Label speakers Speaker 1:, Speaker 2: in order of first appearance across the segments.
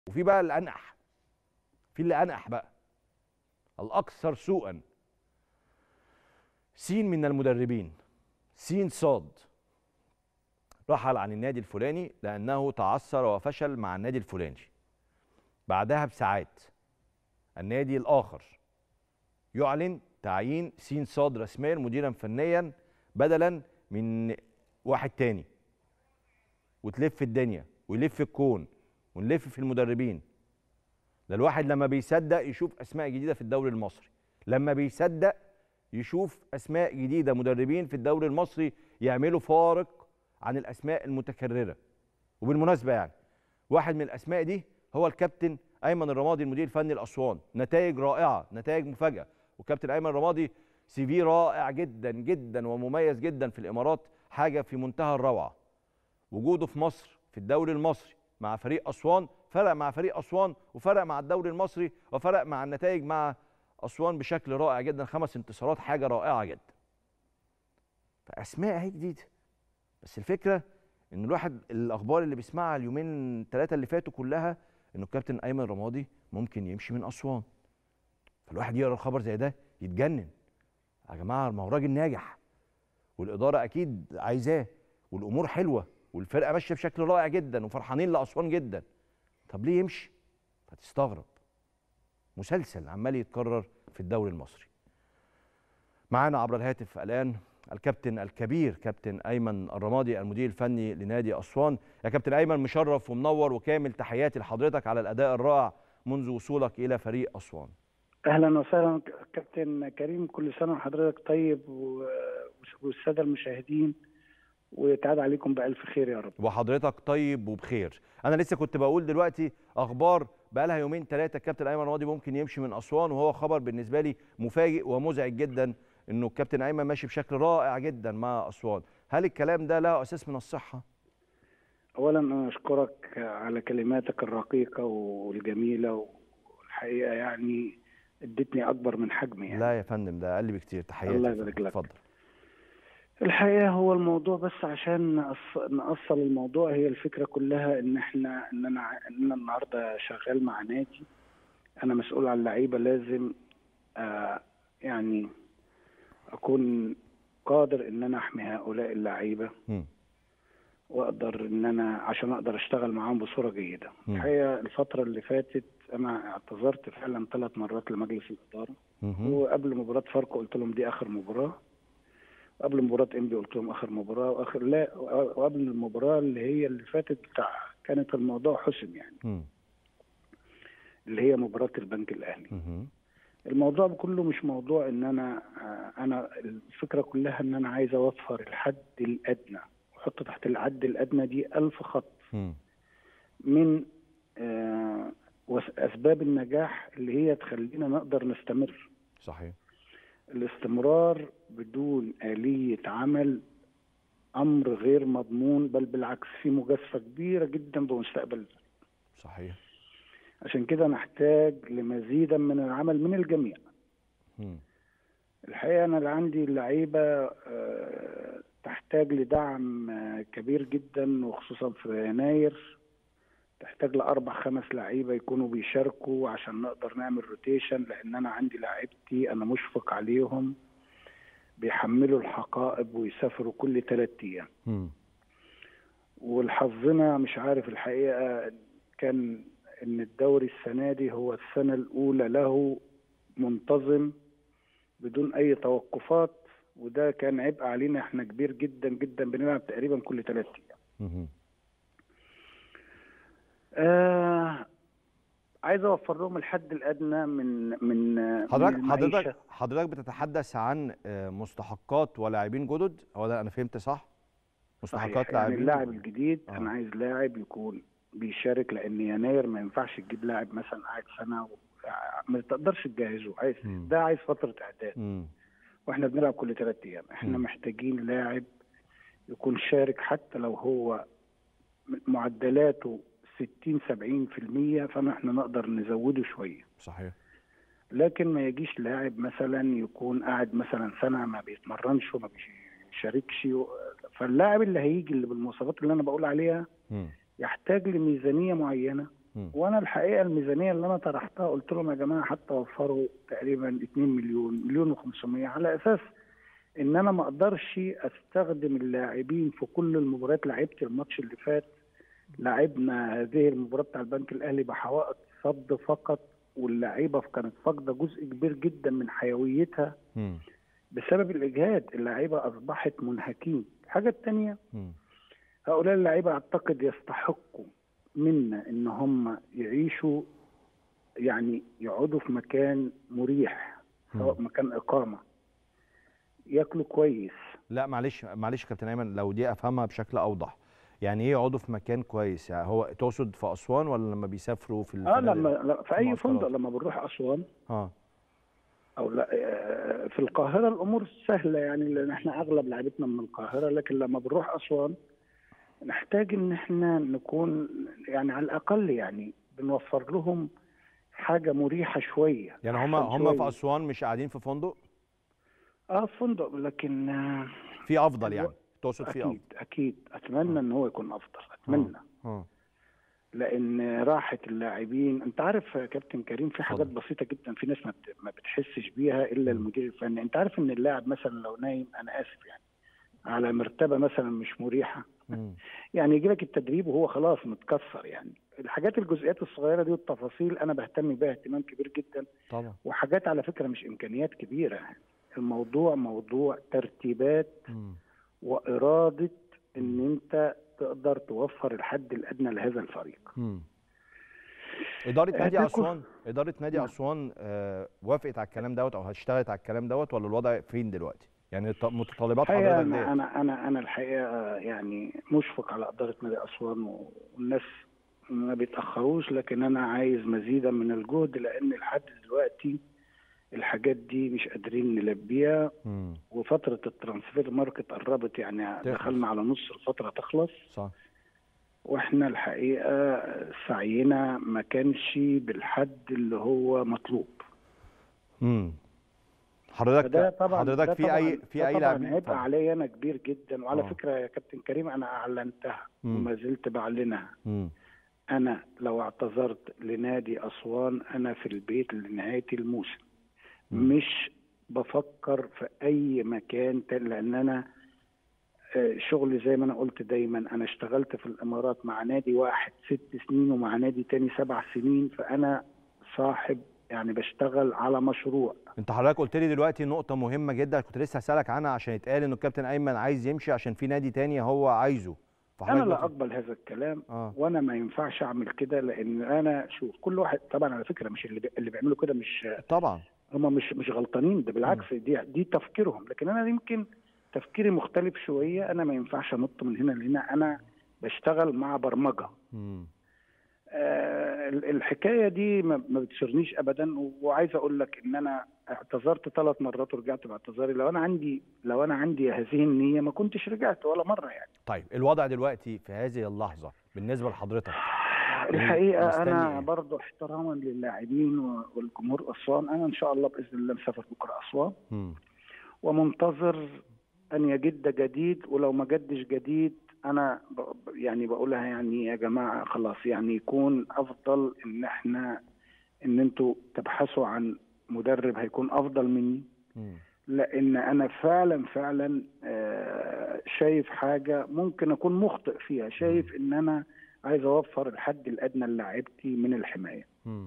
Speaker 1: وفي بقى الانقح في اللي انقح بقى الاكثر سوءا سين من المدربين سين صاد رحل عن النادي الفلاني لانه تعثر وفشل مع النادي الفلاني بعدها بساعات النادي الاخر يعلن تعيين سين صاد رسميا مديرا فنيا بدلا من واحد تاني وتلف الدنيا ويلف الكون ونلف في المدربين ده الواحد لما بيصدق يشوف اسماء جديده في الدوري المصري لما بيصدق يشوف اسماء جديده مدربين في الدوري المصري يعملوا فارق عن الاسماء المتكرره وبالمناسبه يعني واحد من الاسماء دي هو الكابتن ايمن الرمادي المدير الفني لاسوان نتائج رائعه نتائج مفاجاه وكابتن ايمن الرمادي سي في رائع جدا جدا ومميز جدا في الامارات حاجه في منتهى الروعه وجوده في مصر في الدوري المصري مع فريق اسوان فرق مع فريق اسوان وفرق مع الدوري المصري وفرق مع النتائج مع اسوان بشكل رائع جدا خمس انتصارات حاجه رائعه جدا فاسماء اهي جديده بس الفكره ان الواحد الاخبار اللي بيسمعها اليومين ثلاثه اللي فاتوا كلها انه الكابتن ايمن رمادي ممكن يمشي من اسوان فالواحد يقرا الخبر زي ده يتجنن يا جماعه ما هو راجل ناجح والاداره اكيد عايزاه والامور حلوه والفرقه ماشيه بشكل رائع جدا وفرحانين لاسوان جدا طب ليه يمشي فتستغرب مسلسل عمال يتكرر في الدوري المصري معانا عبر الهاتف الان الكابتن الكبير كابتن ايمن الرمادي المدير الفني لنادي اسوان يا كابتن ايمن مشرف ومنور وكامل تحياتي لحضرتك على الاداء الرائع منذ وصولك الى فريق اسوان
Speaker 2: اهلا وسهلا كابتن كريم كل سنه وحضرتك طيب والساده المشاهدين ويتعاد عليكم بالف خير يا رب
Speaker 1: وحضرتك طيب وبخير انا لسه كنت بقول دلوقتي اخبار بقى لها يومين ثلاثه الكابتن ايمن رمادي ممكن يمشي من اسوان وهو خبر بالنسبه لي مفاجئ ومزعج جدا انه الكابتن ايمن ماشي بشكل رائع جدا مع اسوان هل الكلام ده له اساس من الصحه
Speaker 2: اولا انا اشكرك على كلماتك الرقيقه والجميله والحقيقه يعني ادتني اكبر من حجمي يعني.
Speaker 1: لا يا فندم ده اقل بكتير تحياتي
Speaker 2: الله يبارك لك
Speaker 1: اتفضل
Speaker 2: الحقيقه هو الموضوع بس عشان نأصل الموضوع هي الفكره كلها ان احنا ان انا ان انا النهارده شغال مع نادي انا مسؤول عن اللعيبه لازم آه يعني اكون قادر ان انا احمي هؤلاء اللعيبه واقدر ان انا عشان اقدر اشتغل معاهم بصوره جيده الحقيقه الفتره اللي فاتت انا اعتذرت فعلا ثلاث مرات لمجلس الاداره وقبل مباراه فاركو قلت لهم دي اخر مباراه قبل مباراه انبي قلت لهم اخر مباراه واخر لا وقبل المباراه اللي هي اللي فاتت بتاع كانت الموضوع حسم يعني م. اللي هي مباراه البنك الاهلي م. الموضوع كله مش موضوع ان انا انا الفكره كلها ان انا عايز اوفر الحد الادنى واحط تحت الحد الادنى دي ألف خط م. من آه اسباب النجاح اللي هي تخلينا نقدر نستمر
Speaker 1: صحيح
Speaker 2: الاستمرار بدون آلية عمل أمر غير مضمون بل بالعكس في مجازفة كبيرة جدا بمستقبل
Speaker 1: صحيح
Speaker 2: عشان كده نحتاج لمزيدا من العمل من الجميع م. الحقيقة أنا اللي عندي اللعيبة تحتاج لدعم كبير جدا وخصوصا في يناير تحتاج لأربع خمس لعيبة يكونوا بيشاركوا عشان نقدر نعمل روتيشن لأن أنا عندي لعيبتي أنا مشفق عليهم بيحملوا الحقائب ويسافروا كل ثلاث أيام والحظنا مش عارف الحقيقة كان إن الدوري السنة دي هو السنة الأولى له منتظم بدون أي توقفات وده كان عبء علينا احنا كبير جدا جدا بنلعب تقريبا كل ثلاث أيام آه عايز اوفر لهم الحد الادنى من من
Speaker 1: حضرتك
Speaker 2: من
Speaker 1: حضرتك حضرتك بتتحدث عن مستحقات ولاعبين جدد هو ده انا فهمت صح
Speaker 2: مستحقات لاعبين يعني اللاعب الجديد آه. انا عايز لاعب يكون بيشارك لان يناير ما ينفعش تجيب لاعب مثلا قاعد سنه و... ما تقدرش تجهزه عايز م. ده عايز فتره اعداد واحنا بنلعب كل ثلاث ايام احنا م. محتاجين لاعب يكون شارك حتى لو هو معدلاته 60 70% فاحنا نقدر نزوده شويه
Speaker 1: صحيح
Speaker 2: لكن ما يجيش لاعب مثلا يكون قاعد مثلا سنه ما بيتمرنش وما بيشاركش فاللاعب اللي هيجي اللي بالمواصفات اللي انا بقول عليها م. يحتاج لميزانيه معينه
Speaker 1: مم.
Speaker 2: وانا الحقيقه الميزانيه اللي انا طرحتها قلت لهم يا جماعه حتى وفروا تقريبا 2 مليون مليون و500 على اساس ان انا ما اقدرش استخدم اللاعبين في كل المباريات لعبت الماتش اللي فات لعبنا هذه المباراه بتاع البنك الاهلي بحوائط صد فقط واللعيبه كانت فاقده جزء كبير جدا من حيويتها
Speaker 1: مم.
Speaker 2: بسبب الاجهاد اللعيبه اصبحت منهكين الحاجه الثانيه
Speaker 1: مم.
Speaker 2: هؤلاء اللعيبه اعتقد يستحقوا منا ان هم يعيشوا يعني يقعدوا في مكان مريح سواء مكان اقامه ياكلوا كويس
Speaker 1: لا معلش معلش يا كابتن ايمن لو دي افهمها بشكل اوضح يعني ايه يقعدوا في مكان كويس يعني هو تقصد في اسوان ولا لما بيسافروا في
Speaker 2: اه
Speaker 1: الفنادق؟
Speaker 2: لما لا، في اي
Speaker 1: المعسكرات.
Speaker 2: فندق لما بنروح اسوان
Speaker 1: اه
Speaker 2: او لا آه، في القاهره الامور سهله يعني لان احنا اغلب لعيبتنا من القاهره لكن لما بنروح اسوان نحتاج ان احنا نكون يعني على الاقل يعني بنوفر لهم حاجه مريحه شويه
Speaker 1: يعني هم
Speaker 2: أحسن
Speaker 1: هم في
Speaker 2: شوية.
Speaker 1: اسوان مش قاعدين في فندق
Speaker 2: اه فندق لكن آه،
Speaker 1: في افضل يعني
Speaker 2: الو-
Speaker 1: تقصد في افضل
Speaker 2: اكيد اكيد اتمنى ان هو يكون افضل اتمنى
Speaker 1: اه
Speaker 2: لان راحه اللاعبين انت عارف يا كابتن كريم في حاجات
Speaker 1: اتفضل.
Speaker 2: بسيطه جدا في ناس ما بت- ما بتحسش بيها الا
Speaker 1: مم.
Speaker 2: المدير الفني انت عارف ان اللاعب مثلا لو نايم انا اسف يعني على مرتبه مثلا مش مريحه
Speaker 1: مم.
Speaker 2: يعني يجي لك التدريب وهو خلاص متكسر يعني الحاجات الجزئيات الصغيره دي والتفاصيل انا بهتم بيها اهتمام كبير جدا
Speaker 1: طبعا
Speaker 2: وحاجات على فكره مش امكانيات كبيره الموضوع موضوع ترتيبات
Speaker 1: مم.
Speaker 2: واراده ان انت تقدر توفر الحد الادنى لهذا الفريق
Speaker 1: مم. إدارة نادي
Speaker 2: هتاكل-
Speaker 1: أسوان إدارة نادي
Speaker 2: نعم.
Speaker 1: أسوان آه وافقت على الكلام دوت أو هتشتغلت على الكلام دوت ولا الوضع فين دلوقتي؟ يعني الط- متطلبات
Speaker 2: الحقيقه
Speaker 1: حضرتك
Speaker 2: انا
Speaker 1: ديت
Speaker 2: انا انا انا الحقيقه يعني مشفق على اداره نادي اسوان والناس ما بيتاخروش لكن انا عايز مزيدا من الجهد لان لحد دلوقتي الحاجات دي مش قادرين نلبيها
Speaker 1: مم.
Speaker 2: وفتره الترانسفير ماركت قربت يعني
Speaker 1: تخلص.
Speaker 2: دخلنا على نص الفتره تخلص
Speaker 1: صح
Speaker 2: واحنا الحقيقه سعينا ما كانش بالحد اللي هو مطلوب
Speaker 1: مم.
Speaker 2: فده
Speaker 1: حضرتك
Speaker 2: طبعا
Speaker 1: حضرتك
Speaker 2: ده
Speaker 1: في أي
Speaker 2: طبعاً-
Speaker 1: في
Speaker 2: ده
Speaker 1: أي
Speaker 2: طبعا
Speaker 1: لاعبين
Speaker 2: عبء
Speaker 1: اتفضل.
Speaker 2: عليا انا كبير جدا وعلى
Speaker 1: آه.
Speaker 2: فكره يا كابتن كريم انا اعلنتها
Speaker 1: مم.
Speaker 2: وما زلت بعلنها
Speaker 1: مم.
Speaker 2: انا لو اعتذرت لنادي اسوان انا في البيت لنهايه الموسم
Speaker 1: مم.
Speaker 2: مش بفكر في اي مكان تاني لان انا آه، شغلي زي ما انا قلت دايما انا اشتغلت في الامارات مع نادي واحد ست سنين ومع نادي تاني سبع سنين فانا صاحب يعني بشتغل على مشروع
Speaker 1: أنت حضرتك قلت لي دلوقتي نقطة مهمة جدا كنت لسه هسألك عنها عشان يتقال إنه الكابتن أيمن عايز يمشي عشان في نادي تاني هو عايزه
Speaker 2: انا
Speaker 1: فحضرتك
Speaker 2: لا
Speaker 1: دلوقتي-
Speaker 2: اقبل هذا الكلام
Speaker 1: اه
Speaker 2: وانا ما ينفعش اعمل كده لان انا شوف كل واحد طبعا على فكره مش اللي بي- اللي بيعملوا كده مش
Speaker 1: طبعا
Speaker 2: هم مش مش غلطانين ده بالعكس دي دي تفكيرهم لكن انا يمكن تفكيري مختلف شويه انا ما ينفعش انط من هنا لهنا انا بشتغل مع برمجه
Speaker 1: مم.
Speaker 2: آه ال- الحكايه دي ما ما بتشرنيش ابدا و- وعايز اقول لك ان انا اعتذرت ثلاث مرات ورجعت باعتذاري لو انا عندي لو انا عندي هذه النيه ما كنتش رجعت ولا مره يعني
Speaker 1: طيب الوضع دلوقتي في هذه اللحظة بالنسبة لحضرتك
Speaker 2: الحقيقه
Speaker 1: مستني
Speaker 2: انا
Speaker 1: إيه؟
Speaker 2: برضو احتراما للاعبين و- والجمهور اسوان انا ان شاء الله باذن الله مسافر بكره اسوان
Speaker 1: مم.
Speaker 2: ومنتظر ان يجد جديد ولو ما جدش جديد انا ب- يعني بقولها يعني يا جماعه خلاص يعني يكون افضل ان احنا ان انتوا تبحثوا عن مدرب هيكون افضل مني
Speaker 1: مم.
Speaker 2: لان انا فعلا فعلا آه، شايف حاجه ممكن اكون مخطئ فيها شايف ان انا عايز اوفر الحد الادنى للاعيبتي من الحمايه
Speaker 1: مم.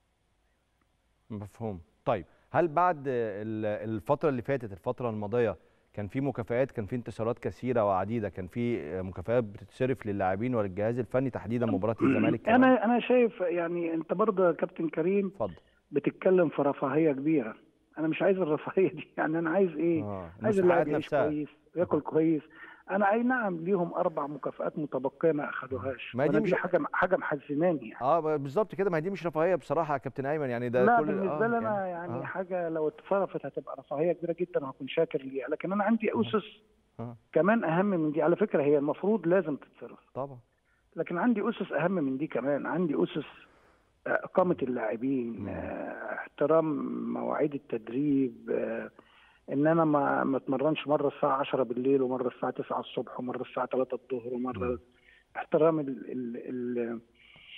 Speaker 1: مفهوم طيب هل بعد ال- الفترة اللي فاتت الفترة الماضية كان في مكافآت كان في انتصارات كثيرة وعديدة كان في مكافآت بتتصرف للاعبين وللجهاز الفني تحديدا مباراة الزمالك كمان؟
Speaker 2: انا انا شايف يعني انت برضه يا كابتن كريم
Speaker 1: اتفضل
Speaker 2: بتتكلم في رفاهيه كبيره انا مش عايز الرفاهيه دي يعني انا عايز ايه
Speaker 1: اه
Speaker 2: عايز
Speaker 1: المساحات
Speaker 2: اللاعب يعيش
Speaker 1: نفسها
Speaker 2: كويس ياكل كويس انا اي نعم ليهم اربع مكافآت متبقيه ما اخدوهاش
Speaker 1: ما دي
Speaker 2: وأنا
Speaker 1: مش-
Speaker 2: دي حاجه حاجه محزناني يعني
Speaker 1: اه بالظبط كده ما هي دي مش رفاهية بصراحة يا كابتن ايمن يعني ده
Speaker 2: لا
Speaker 1: كل
Speaker 2: بالنسبه
Speaker 1: آه
Speaker 2: لي انا يعني
Speaker 1: آه.
Speaker 2: حاجه لو اتصرفت هتبقى رفاهيه كبيره جدا وهكون شاكر ليها لكن انا عندي اسس
Speaker 1: آه.
Speaker 2: كمان اهم من دي على فكره هي المفروض لازم تتصرف
Speaker 1: طبعا
Speaker 2: لكن عندي اسس اهم من دي كمان عندي اسس آه، اقامه اللاعبين
Speaker 1: مم.
Speaker 2: آه، احترام مواعيد التدريب آه، ان انا ما ما اتمرنش مره الساعه 10 بالليل ومره الساعه 9 الصبح ومره الساعه 3 الظهر ومره
Speaker 1: مم.
Speaker 2: احترام ال ال ال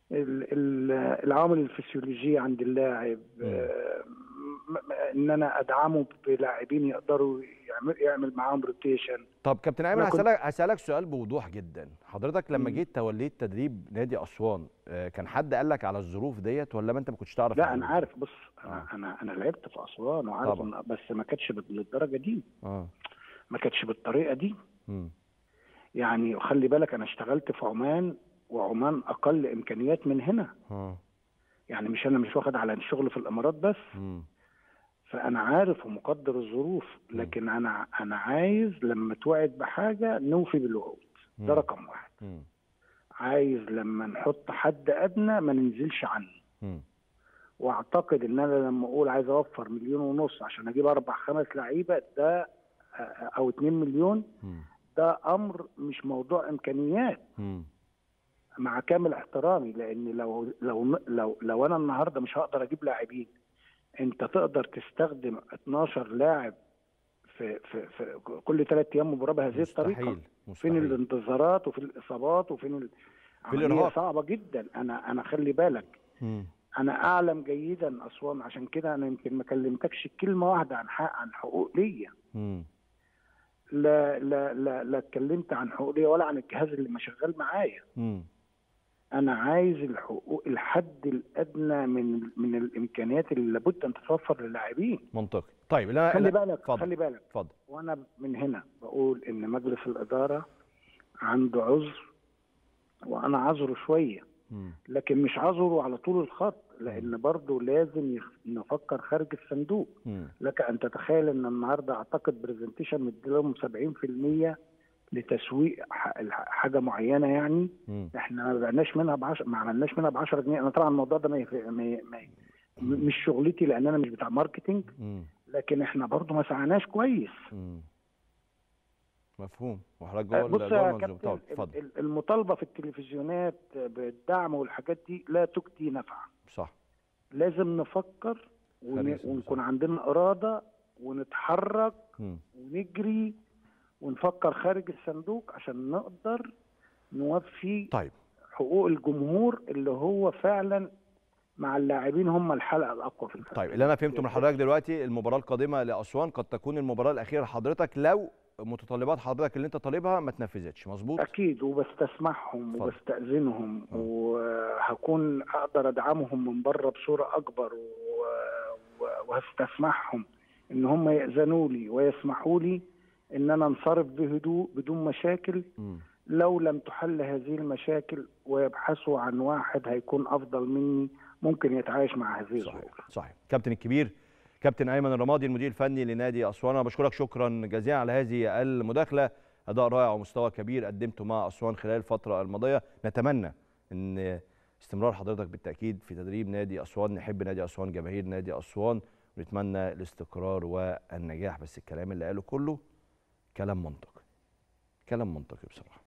Speaker 2: ال- ال- العوامل الفسيولوجيه عند اللاعب آه، م- م- ان انا ادعمه بلاعبين يقدروا يعمل, يعمل معاهم روتيشن
Speaker 1: طب كابتن ايمن
Speaker 2: أنا كنت-
Speaker 1: هسألك هسألك سؤال بوضوح جدا حضرتك لما
Speaker 2: مم.
Speaker 1: جيت توليت تدريب نادي اسوان آه، كان حد قال لك على الظروف ديت ولا ما انت ما كنتش تعرف
Speaker 2: لا انا
Speaker 1: الظروف؟
Speaker 2: عارف بص
Speaker 1: آه.
Speaker 2: انا انا انا لعبت في اسوان وعارف
Speaker 1: طبعا.
Speaker 2: إن- بس ما كانتش بال- للدرجه دي
Speaker 1: اه
Speaker 2: ما كانتش بالطريقه دي
Speaker 1: مم.
Speaker 2: يعني خلي بالك انا اشتغلت في عمان وعمان اقل امكانيات من هنا
Speaker 1: اه
Speaker 2: يعني مش انا مش واخد على الشغل في الامارات بس
Speaker 1: مم.
Speaker 2: فانا عارف ومقدر الظروف لكن انا انا عايز لما توعد بحاجه نوفي بالوعود ده
Speaker 1: مم.
Speaker 2: رقم واحد
Speaker 1: مم.
Speaker 2: عايز لما نحط حد ادنى ما ننزلش عنه
Speaker 1: مم.
Speaker 2: واعتقد ان انا لما اقول عايز اوفر مليون ونص عشان اجيب اربع خمس لعيبه ده آه، او 2 مليون
Speaker 1: مم.
Speaker 2: ده امر مش موضوع امكانيات
Speaker 1: مم.
Speaker 2: مع كامل احترامي لان لو لو لو لو انا النهارده مش هقدر اجيب لاعبين انت تقدر تستخدم 12 لاعب في في, في كل ثلاث ايام مباراه بهذه الطريقه
Speaker 1: مستحيل
Speaker 2: فين
Speaker 1: مستحيل
Speaker 2: الانتظارات وفين الاصابات وفين ال...
Speaker 1: في
Speaker 2: عملية
Speaker 1: الإرهاق.
Speaker 2: صعبه جدا انا انا خلي بالك
Speaker 1: مم.
Speaker 2: انا اعلم جيدا اسوان عشان كده انا يمكن ما كلمتكش كلمه واحده عن حق عن حقوق ليا
Speaker 1: مم.
Speaker 2: لا لا لا لا اتكلمت عن حقوق ليا ولا عن الجهاز اللي ما شغال معايا
Speaker 1: مم.
Speaker 2: انا عايز الحقوق الحد الادنى من من الامكانيات اللي لابد ان تتوفر للاعبين
Speaker 1: منطقي طيب اللي انا
Speaker 2: خلي
Speaker 1: لا،
Speaker 2: بالك
Speaker 1: اتفضل
Speaker 2: خلي بالك
Speaker 1: اتفضل
Speaker 2: وانا من هنا بقول ان مجلس الاداره عنده عذر وانا عذره شويه
Speaker 1: مم.
Speaker 2: لكن مش عذره على طول الخط لان برضه لازم يخ- نفكر خارج الصندوق
Speaker 1: مم.
Speaker 2: لك ان تتخيل ان النهارده اعتقد برزنتيشن مديلهم 70% لتسويق ح- الح- حاجه معينه يعني
Speaker 1: مم.
Speaker 2: احنا ما بعناش منها ب 10 ما عملناش منها ب 10 جنيه انا طبعا الموضوع ده ما, يفرق ما, ما م- مش شغلتي لان انا مش بتاع ماركتينج
Speaker 1: مم.
Speaker 2: لكن احنا برضو ما سعناش كويس
Speaker 1: مم. مفهوم وحضرتك جوه
Speaker 2: بص
Speaker 1: ال- جوه
Speaker 2: يا
Speaker 1: المنظومه
Speaker 2: كابتن
Speaker 1: طب اتفضل
Speaker 2: ال- ال- المطالبه في التلفزيونات بالدعم والحاجات دي لا تجدي نفعا
Speaker 1: صح
Speaker 2: لازم نفكر ون-
Speaker 1: خارج الصندوق،
Speaker 2: ونكون
Speaker 1: صح.
Speaker 2: عندنا اراده ونتحرك
Speaker 1: مم.
Speaker 2: ونجري ونفكر خارج الصندوق عشان نقدر نوفي
Speaker 1: طيب
Speaker 2: حقوق الجمهور اللي هو فعلا مع اللاعبين هم الحلقه الاقوى في الفريق
Speaker 1: طيب اللي انا فهمته من حضرتك دلوقتي المباراه القادمه لاسوان قد تكون المباراه الاخيره لحضرتك لو متطلبات حضرتك اللي انت طالبها ما اتنفذتش مظبوط
Speaker 2: اكيد وبستسمعهم
Speaker 1: اتفضل.
Speaker 2: وبستاذنهم
Speaker 1: آه.
Speaker 2: وهكون اقدر ادعمهم من بره بصوره اكبر و... و... وهستسمحهم ان هم ياذنوا لي ويسمحوا لي ان انا انصرف بهدوء بدون مشاكل
Speaker 1: مم.
Speaker 2: لو لم تحل هذه المشاكل ويبحثوا عن واحد هيكون افضل مني ممكن يتعايش مع هذه
Speaker 1: صحيح
Speaker 2: الظروف
Speaker 1: صحيح كابتن الكبير كابتن ايمن الرمادي المدير الفني لنادي اسوان انا بشكرك شكرا جزيلا على هذه المداخله اداء رائع ومستوى كبير قدمته مع اسوان خلال الفتره الماضيه نتمنى ان استمرار حضرتك بالتاكيد في تدريب نادي اسوان نحب نادي اسوان جماهير نادي اسوان ونتمنى الاستقرار والنجاح بس الكلام اللي قاله كله كلام منطقي كلام منطقي بصراحه